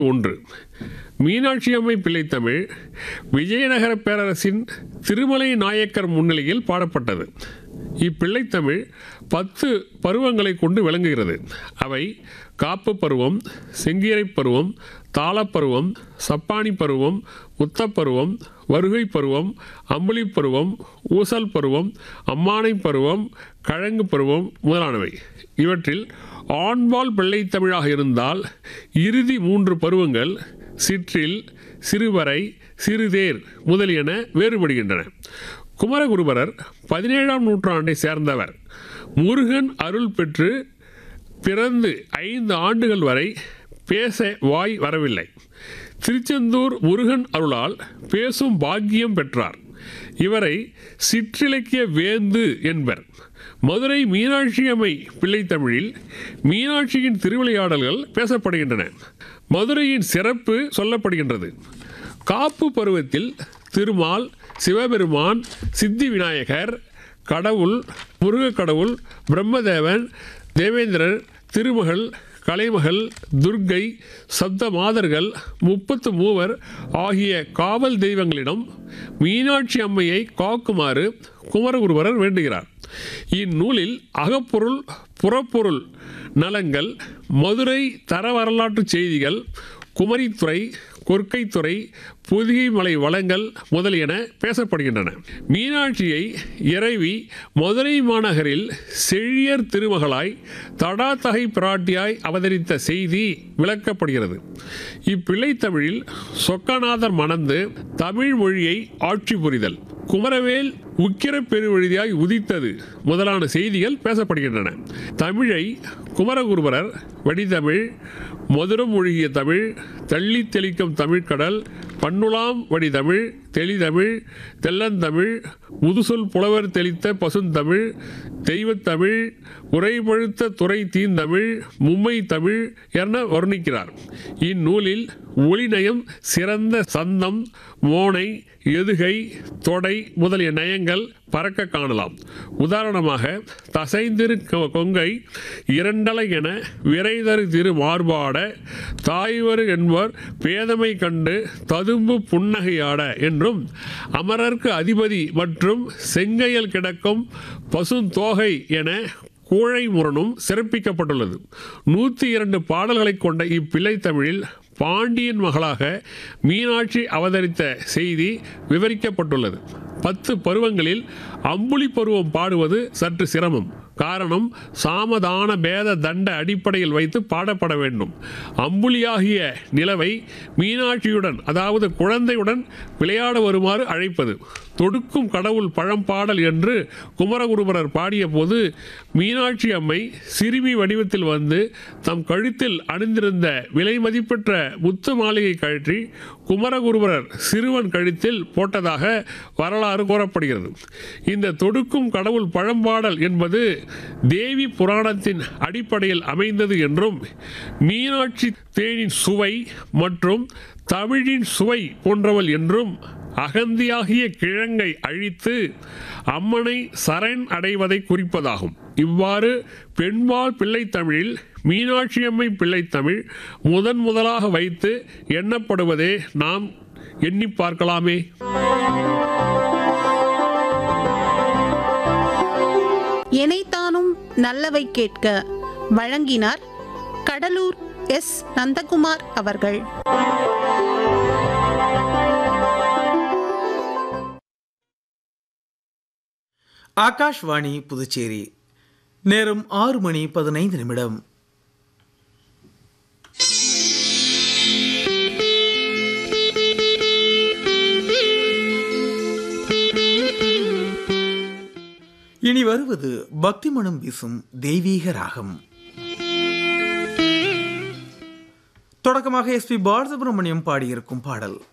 ஒன்று மீனாட்சி அம்மை பிள்ளைத்தமிழ் விஜயநகர பேரரசின் திருமலை நாயக்கர் முன்னிலையில் பாடப்பட்டது இப்பிள்ளைத்தமிழ் பத்து பருவங்களை கொண்டு விளங்குகிறது அவை காப்பு பருவம் செங்கீரை பருவம் தாளப்பருவம் சப்பானி பருவம் முத்தப்பருவம் வருகை பருவம் அம்புலி பருவம் ஊசல் பருவம் அம்மானை பருவம் கழங்கு பருவம் முதலானவை இவற்றில் ஆண்பால் பிள்ளைத்தமிழாக இருந்தால் இறுதி மூன்று பருவங்கள் சிற்றில் சிறுவரை சிறுதேர் முதலியன வேறுபடுகின்றன குமரகுருபரர் பதினேழாம் நூற்றாண்டை சேர்ந்தவர் முருகன் அருள் பெற்று பிறந்து ஐந்து ஆண்டுகள் வரை பேச வாய் வரவில்லை திருச்செந்தூர் முருகன் அருளால் பேசும் பாக்கியம் பெற்றார் இவரை சிற்றிலக்கிய வேந்து என்பர் மதுரை மீனாட்சி அம்மை பிள்ளைத்தமிழில் மீனாட்சியின் திருவிளையாடல்கள் பேசப்படுகின்றன மதுரையின் சிறப்பு சொல்லப்படுகின்றது காப்பு பருவத்தில் திருமால் சிவபெருமான் சித்தி விநாயகர் கடவுள் முருகக் கடவுள் பிரம்மதேவன் தேவேந்திரர் திருமகள் கலைமகள் துர்க்கை சப்த மாதர்கள் முப்பத்து மூவர் ஆகிய காவல் தெய்வங்களிடம் மீனாட்சி அம்மையை காக்குமாறு குமரகுருபரர் வேண்டுகிறார் இந்நூலில் அகப்பொருள் புறப்பொருள் நலங்கள் மதுரை தர வரலாற்று செய்திகள் குமரித்துறை கொற்கைத்துறை பொதிகை மலை வளங்கள் முதலியன பேசப்படுகின்றன மீனாட்சியை இறைவி மதுரை மாநகரில் செழியர் திருமகளாய் தடாத்தகை பிராட்டியாய் அவதரித்த செய்தி விளக்கப்படுகிறது இப்பிள்ளைத்தமிழில் சொக்கநாதர் மணந்து தமிழ் மொழியை ஆட்சி புரிதல் குமரவேல் உக்கிர பெருவழியாய் உதித்தது முதலான செய்திகள் பேசப்படுகின்றன தமிழை குமரகுருபரர் வடிதமிழ் மதுரம் ஒழுகிய தமிழ் தள்ளி தெளிக்கும் தமிழ்கடல் பண்ணுலாம் வடிதமிழ் தெளிதமிழ் தெல்லந்தமிழ் முதுசொல் புலவர் தெளித்த பசுந்தமிழ் தெய்வத்தமிழ் உரைபழுத்த துறை தீந்தமிழ் மும்மை தமிழ் என வர்ணிக்கிறார் இந்நூலில் ஒளிநயம் சிறந்த சந்தம் மோனை எதுகை தொடை முதலிய நயங்கள் பறக்க காணலாம் உதாரணமாக தசைந்திரு கொ- கொங்கை இரண்டலை என விரைதரு திரு மார்பாட தாய்வரு என்பவர் பேதமை கண்டு ததும்பு புன்னகையாட என்றும் அமரர்க்கு அதிபதி மற்றும் செங்கையல் கிடக்கும் பசுந்தோகை என கூழை முரணும் சிறப்பிக்கப்பட்டுள்ளது நூற்றி இரண்டு பாடல்களை கொண்ட இப்பிள்ளை தமிழில் பாண்டியன் மகளாக மீனாட்சி அவதரித்த செய்தி விவரிக்கப்பட்டுள்ளது பத்து பருவங்களில் அம்புலி பருவம் பாடுவது சற்று சிரமம் காரணம் சாமதான பேத தண்ட அடிப்படையில் வைத்து பாடப்பட வேண்டும் அம்புலியாகிய நிலவை மீனாட்சியுடன் அதாவது குழந்தையுடன் விளையாட வருமாறு அழைப்பது தொடுக்கும் கடவுள் பழம்பாடல் என்று குமரகுருபரர் பாடிய போது மீனாட்சி அம்மை சிறுமி வடிவத்தில் வந்து தம் கழுத்தில் அணிந்திருந்த விலை மதிப்பெற்ற முத்து மாளிகை கழற்றி குமரகுருபரர் சிறுவன் கழுத்தில் போட்டதாக வரலாறு கூறப்படுகிறது இந்த தொடுக்கும் கடவுள் பழம்பாடல் என்பது தேவி புராணத்தின் அடிப்படையில் அமைந்தது என்றும் மீனாட்சி தேனின் சுவை மற்றும் தமிழின் சுவை போன்றவள் என்றும் அகந்தியாகிய கிழங்கை அழித்து அம்மனை சரண் அடைவதை குறிப்பதாகும் இவ்வாறு பெண்பால் பிள்ளைத்தமிழில் மீனாட்சியம்மை பிள்ளைத்தமிழ் முதன் முதலாக வைத்து எண்ணப்படுவதே நாம் எண்ணி பார்க்கலாமே எனைத்தானும் நல்லவை கேட்க வழங்கினார் கடலூர் எஸ் நந்தகுமார் அவர்கள் ஆகாஷ்வாணி புதுச்சேரி நேரம் ஆறு மணி பதினைந்து நிமிடம் இனி வருவது பக்தி மனம் வீசும் தெய்வீக ராகம் தொடக்கமாக எஸ்பி பாலசுப்ரமணியம் பாடியிருக்கும் பாடல்